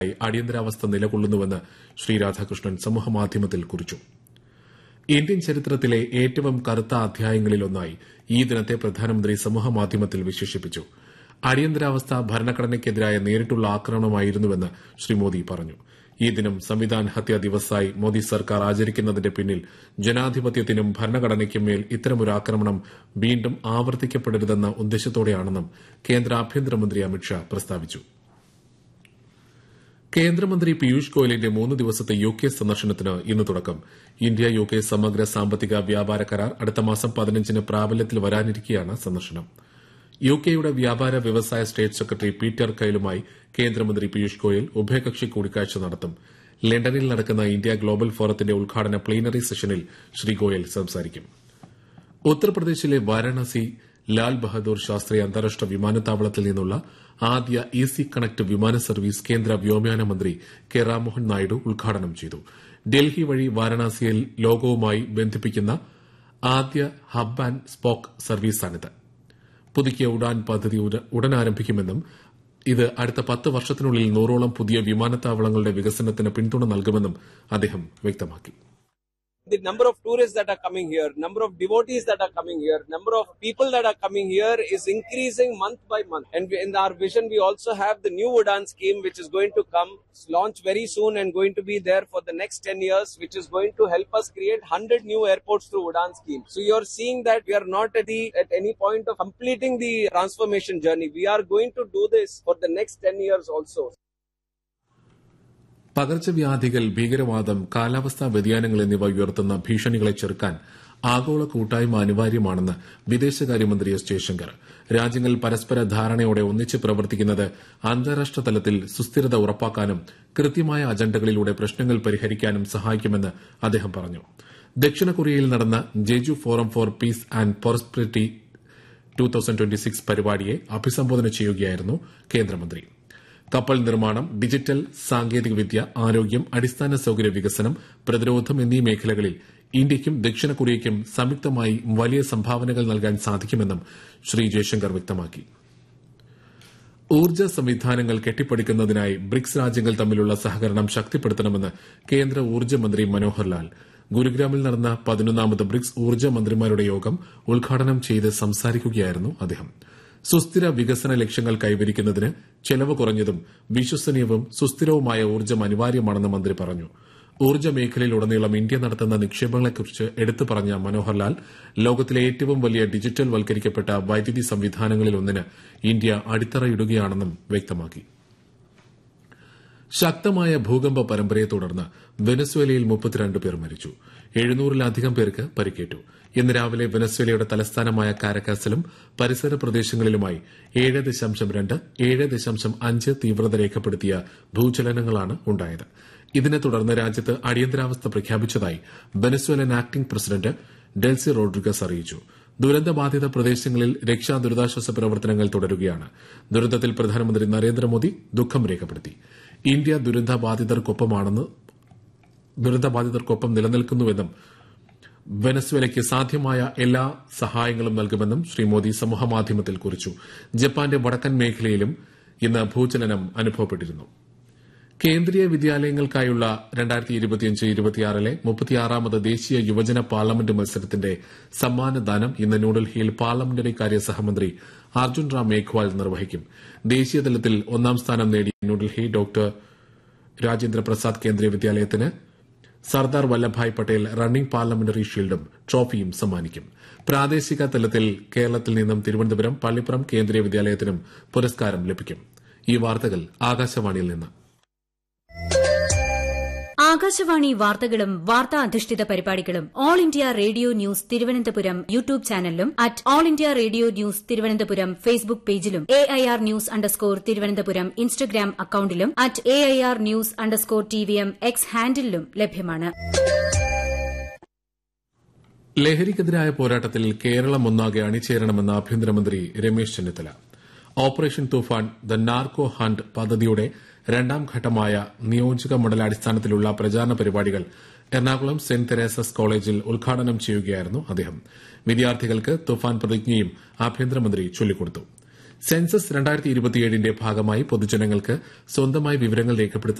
അടിയന്തരാവസ്ഥ നിലകൊള്ളുന്നുവെന്ന് ശ്രീ രാധാകൃഷ്ണൻ സമൂഹമാധ്യമത്തിൽ കുറിച്ചു ഇന്ത്യൻ ചരിത്രത്തിലെ ഏറ്റവും കറുത്ത അധ്യായങ്ങളിലൊന്നായി ഈ ദിനത്തെ പ്രധാനമന്ത്രി സമൂഹമാധ്യമത്തിൽ വിശേഷിപ്പിച്ചു അടിയന്തരാവസ്ഥ ഭരണഘടനയ്ക്കെതിരായ നേരിട്ടുള്ള ആക്രമണമായിരുന്നുവെന്ന് ശ്രീ മോദി പറഞ്ഞു ഈ ദിനം സംവിധാൻ ഹത്യാ ദിവസായി മോദി സർക്കാർ ആചരിക്കുന്നതിന്റെ പിന്നിൽ ജനാധിപത്യത്തിനും ഭരണഘടനയ്ക്കും മേൽ ഇത്തരമൊരു ആക്രമണം വീണ്ടും ആവർത്തിക്കപ്പെടരുതെന്ന ഉദ്ദേശത്തോടെയാണെന്നും കേന്ദ്ര ആഭ്യന്തരമന്ത്രി അമിത്ഷാ പ്രസ്താവിച്ചു കേന്ദ്രമന്ത്രി പീയൂഷ് ഗോയലിന്റെ മൂന്ന് ദിവസത്തെ യു കെ സന്ദർശനത്തിന് ഇന്ന് തുടക്കം ഇന്ത്യ യു കെ സമഗ്ര സാമ്പത്തിക വ്യാപാര കരാർ അടുത്ത മാസം പതിനഞ്ചിന് പ്രാബല്യത്തിൽ വരാനിരിക്കെയാണ് സന്ദർശനം യു കെയുടെ വ്യാപാര വ്യവസായ സ്റ്റേറ്റ് സെക്രട്ടറി പീറ്റർ കൈലുമായി കേന്ദ്രമന്ത്രി പീയൂഷ് ഗോയൽ ഉഭയകക്ഷി കൂടിക്കാഴ്ച നടത്തും ലണ്ടനിൽ നടക്കുന്ന ഇന്ത്യ ഗ്ലോബൽ ഫോറത്തിന്റെ ഉദ്ഘാടന പ്ലീനറി സെഷനിൽ ശ്രീ ഗോയൽ സംസാരിക്കും ഉത്തർപ്രദേശിലെ വാരാണസി ലാൽ ബഹദൂർ ശാസ്ത്രി അന്താരാഷ്ട്ര വിമാനത്താവളത്തിൽ നിന്നുള്ള ആദ്യ ഈസി കണക്ട് വിമാന സർവീസ് കേന്ദ്ര വ്യോമയാന മന്ത്രി കെ രാംമോഹൻ നായിഡു ഉദ്ഘാടനം ചെയ്തു ഡൽഹി വഴി വാരാണസിയിൽ ലോകവുമായി ബന്ധിപ്പിക്കുന്ന ആദ്യ ഹബ് ആൻഡ് സ്പോക്ക് സർവീസാണിത് പുതുക്കിയ ഉഡാൻ പദ്ധതി ഉടൻ ആരംഭിക്കുമെന്നും ഇത് അടുത്ത പത്ത് വർഷത്തിനുള്ളിൽ നൂറോളം പുതിയ വിമാനത്താവളങ്ങളുടെ വികസനത്തിന് പിന്തുണ നൽകുമെന്നും അദ്ദേഹം വ്യക്തമാക്കി the number of tourists that are coming here, number of devotees that are coming here, number of people that are coming here is increasing month by month. And we- in our vision, we also have the new Udan scheme, which is going to come, launch very soon and going to be there for the next 10 years, which is going to help us create 100 new airports through Udan scheme. So you're seeing that we are not at the, at any point of completing the transformation journey. We are going to do this for the next 10 years also. പകർച്ചവ്യാധികൾ ഭീകരവാദം കാലാവസ്ഥാ വ്യതിയാനങ്ങൾ എന്നിവ ഉയർത്തുന്ന ഭീഷണികളെ ചെറുക്കാൻ ആഗോള കൂട്ടായ്മ അനിവാര്യമാണെന്ന് വിദേശകാര്യമന്ത്രി എസ് ജയശങ്കർ രാജ്യങ്ങൾ പരസ്പര ധാരണയോടെ ഒന്നിച്ച് പ്രവർത്തിക്കുന്നത് അന്താരാഷ്ട്ര തലത്തിൽ സുസ്ഥിരത ഉറപ്പാക്കാനും കൃത്യമായ അജണ്ടകളിലൂടെ പ്രശ്നങ്ങൾ പരിഹരിക്കാനും സഹായിക്കുമെന്ന് അദ്ദേഹം പറഞ്ഞു ദക്ഷിണ കൊറിയയിൽ നടന്ന Jeju forum for peace and prosperity to പരിപാടിയെ അഭിസംബോധന ചെയ്യുകയായിരുന്നു കേന്ദ്രമന്ത്രി കപ്പൽ നിർമ്മാണം ഡിജിറ്റൽ സാങ്കേതികവിദ്യ ആരോഗ്യം അടിസ്ഥാന സൌകര്യ വികസനം പ്രതിരോധം എന്നീ മേഖലകളിൽ ഇന്ത്യയ്ക്കും ദക്ഷിണ കൊറിയയ്ക്കും സംയുക്തമായി വലിയ സംഭാവനകൾ നൽകാൻ സാധിക്കുമെന്നും ശ്രീ ജയശങ്കർ വ്യക്തമാക്കി ഊർജ്ജ സംവിധാനങ്ങൾ കെട്ടിപ്പടുക്കുന്നതിനായി ബ്രിക്സ് രാജ്യങ്ങൾ തമ്മിലുള്ള സഹകരണം ശക്തിപ്പെടുത്തണമെന്ന് കേന്ദ്ര ഊർജ്ജ മന്ത്രി മനോഹർ ലാൽ ഗുരുഗ്രാമിൽ നടന്ന പതിനൊന്നാമത് ബ്രിക്സ് ഊർജ്ജ മന്ത്രിമാരുടെ യോഗം ഉദ്ഘാടനം ചെയ്ത് സംസാരിക്കുകയായിരുന്നു അദ്ദേഹം സുസ്ഥിര വികസന ലക്ഷ്യങ്ങൾ കൈവരിക്കുന്നതിന് ചെലവ് കുറഞ്ഞതും വിശ്വസനീയവും സുസ്ഥിരവുമായ ഊർജ്ജം അനിവാര്യമാണെന്ന് മന്ത്രി പറഞ്ഞു ഊർജ്ജ മേഖലയിലുടനീളം ഇന്ത്യ നടത്തുന്ന നിക്ഷേപങ്ങളെക്കുറിച്ച് എടുത്തു പറഞ്ഞ മനോഹർലാൽ ലോകത്തിലെ ഏറ്റവും വലിയ ഡിജിറ്റൽ വൽക്കരിക്കപ്പെട്ട വൈദ്യുതി സംവിധാനങ്ങളിലൊന്നിന് ഇന്ത്യ അടിത്തറയിടുകയാണെന്നും വ്യക്തമാക്കി ശക്തമായ ഭൂകമ്പ പരമ്പരയെ തുടർന്ന് വെനസ്വേലയിൽ മുപ്പത്തിരണ്ട് പേർ മരിച്ചു എഴുന്നൂറിലധികം പേർക്ക് പരിക്കേറ്റു ഇന്ന് രാവിലെ വെനസ്വേലയുടെ തലസ്ഥാനമായ കാരക്കാസിലും പരിസര പ്രദേശങ്ങളിലുമായി ഏഴ് ദശാംശം രണ്ട് ഏഴ് ദശാംശം അഞ്ച് തീവ്രത രേഖപ്പെടുത്തിയ ഭൂചലനങ്ങളാണ് ഉണ്ടായത് ഇതിനെ തുടർന്ന് രാജ്യത്ത് അടിയന്തരാവസ്ഥ പ്രഖ്യാപിച്ചതായി Venezuelan acting president Delcy Rodriguez അറിയിച്ചു ദുരന്തബാധിത പ്രദേശങ്ങളിൽ രക്ഷാ ദുരിതാശ്വാസ പ്രവർത്തനങ്ങൾ തുടരുകയാണ് ദുരന്തത്തിൽ പ്രധാനമന്ത്രി നരേന്ദ്രമോദി ദുഃഖം രേഖപ്പെടുത്തി ഇന്ത്യ ദുരന്തബാധിതർക്കൊപ്പമാണെന്ന് ദുരന്തബാധിതർക്കൊപ്പം നിലനിൽക്കുന്നുവെന്നും വെനസ്വേലയ്ക്ക് സാധ്യമായ എല്ലാ സഹായങ്ങളും നൽകുമെന്നും ശ്രീ മോദി സമൂഹമാധ്യമത്തിൽ കുറിച്ചു ജപ്പാന്റെ വടക്കൻ മേഖലയിലും ഇന്ന് ഭൂചലനം അനുഭവപ്പെട്ടിരുന്നു കേന്ദ്രീയ വിദ്യാലയങ്ങൾക്കായുള്ള രണ്ടായിരത്തി ഇരുപത്തിയഞ്ച് ഇരുപത്തിയാറിലെ മുപ്പത്തിയാറാമത് ദേശീയ യുവജന പാർലമെന്റ് മത്സരത്തിന്റെ സമ്മാനദാനം ഇന്ന് ന്യൂഡൽഹിയിൽ പാർലമെന്ററി കാര്യ സഹമന്ത്രി അർജുൻ റാം മേഘ്വാൾ നിർവഹിക്കും ദേശീയതലത്തിൽ ഒന്നാം സ്ഥാനം നേടിയ ന്യൂഡൽഹി ഡോക്ടർ രാജേന്ദ്ര പ്രസാദ് കേന്ദ്രീയ വിദ്യാലയത്തിന് സർദാർ വല്ലഭായ് പട്ടേൽ റണ്ണിംഗ് പാർലമെന്ററി ഷീൽഡും ട്രോഫിയും സമ്മാനിക്കും പ്രാദേശിക തലത്തിൽ കേരളത്തിൽ നിന്നും തിരുവനന്തപുരം പള്ളിപ്പുറം കേന്ദ്രീയ വിദ്യാലയത്തിനും പുരസ്കാരം ലഭിക്കും ഈ വാർത്തകൾ ആകാശവാണിയിൽ നിന്ന് ആകാശവാണി വാർത്തകളും വാർത്താ അധിഷ്ഠിത പരിപാടികളും All India Radio News Thiruvananthapuram YouTube ചാനലിലും at All India Radio News Thiruvananthapuram Facebook പേജിലും A I R news underscore Thiruvananthapuram Instagram അക്കൌണ്ടിലും at A I R news underscore T V M X ഹാൻഡിലും ലഭ്യമാണ് ലഹരിക്കെതിരായ പോരാട്ടത്തിൽ കേരളം ഒന്നാകെ അണിചേരണമെന്ന് ആഭ്യന്തരമന്ത്രി Ramesh Chennithala operation Thoofan the narco hunt പദ്ധതിയുടെ രണ്ടാം ഘട്ടമായ നിയോജക മണ്ഡലാടിസ്ഥാനത്തിലുള്ള പ്രചാരണ പരിപാടികൾ എറണാകുളം സെന്റ് തെരേസസ് കോളേജിൽ ഉദ്ഘാടനം ചെയ്യുകയായിരുന്നു അദ്ദേഹം വിദ്യാർത്ഥികൾക്ക് തുഫാൻ പ്രതിജ്ഞയും ആഭ്യന്തരമന്ത്രി ചൊല്ലിക്കൊടുത്തു സെൻസസ് രണ്ടായിരത്തി ഇരുപത്തിയേഴിന്റെ ഭാഗമായി പൊതുജനങ്ങൾക്ക് സ്വന്തമായി വിവരങ്ങൾ രേഖപ്പെടുത്താൻ